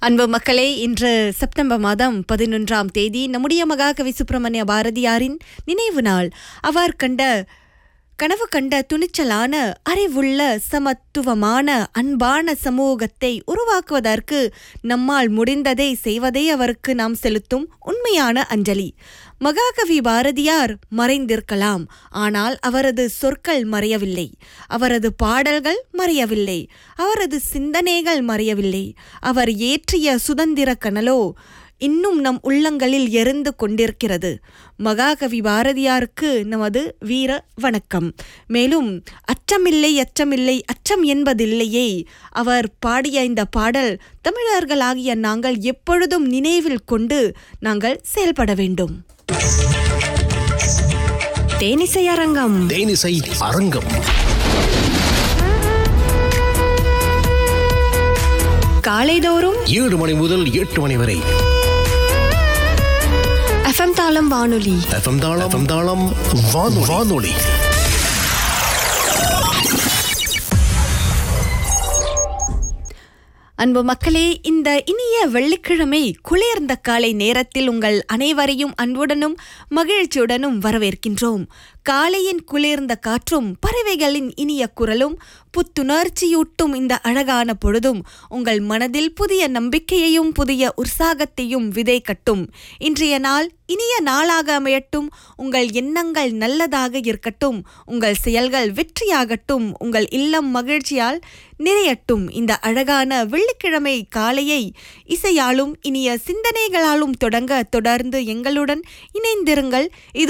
அன்பு மக்களே இன்று செப்டம்பர் மாதம் பதினொன்றாம் தேதி நம்முடைய மகாகவி சுப்பிரமணிய பாரதியாரின் நினைவு நாள் அவர் கண்ட கனவு கண்ட துணிச்சலான அறிவுள்ள சமத்துவமான அன்பான சமூகத்தை உருவாக்குவதற்கு நம்மால் முடிந்ததை செய்வதே அவருக்கு நாம் செலுத்தும் உண்மையான அஞ்சலி மகாகவி பாரதியார் மறைந்திருக்கலாம் ஆனால் அவரது சொற்கள் மறையவில்லை அவரது பாடல்கள் மறையவில்லை அவரது சிந்தனைகள் மறையவில்லை அவர் ஏற்றிய சுதந்திர கனலோ இன்னும் நம் உள்ளங்களில் எரிந்து கொண்டிருக்கிறது மகாகவி பாரதியாருக்கு நமது வீர வணக்கம் மேலும் அச்சமில்லை அச்சமில்லை அச்சம் என்பதில்லையே அவர் பாடிய இந்த பாடல் தமிழர்களாகிய நாங்கள் எப்பொழுதும் நினைவில் கொண்டு நாங்கள் செயல்பட வேண்டும் தேனிசை அரங்கம் தேனிசை அரங்கம் காலைதோறும் ஏழு மணி முதல் எட்டு மணி வரை எஃப்எம் தாளம் வானொலி FM தாளம் FM தாளம் வானொலி வானொலி அன்பு மக்களே இந்த இனிய வெள்ளிக்கிழமை குளிர்ந்த காலை நேரத்தில் உங்கள் அனைவரையும் அன்புடனும் மகிழ்ச்சியுடனும் வரவேற்கின்றோம் காலையின் குளிர்ந்த காற்றும் பறவைகளின் இனிய குரலும் புத்துணர்ச்சியூட்டும் இந்த அழகான பொழுதும் உங்கள் மனதில் புதிய நம்பிக்கையையும் புதிய உற்சாகத்தையும் விதை கட்டும் இன்றைய நாள் இனிய நாளாக அமையட்டும் உங்கள் எண்ணங்கள் நல்லதாக இருக்கட்டும் உங்கள் செயல்கள் வெற்றியாகட்டும் உங்கள் இல்லம் மகிழ்ச்சியால் நிறையட்டும் இந்த அழகான வெள்ளிக்கிழமை காலையை இசையாலும் இனிய சிந்தனைகளாலும் தொடங்க தொடர்ந்து எங்களுடன் இணைந்திருங்கள் இது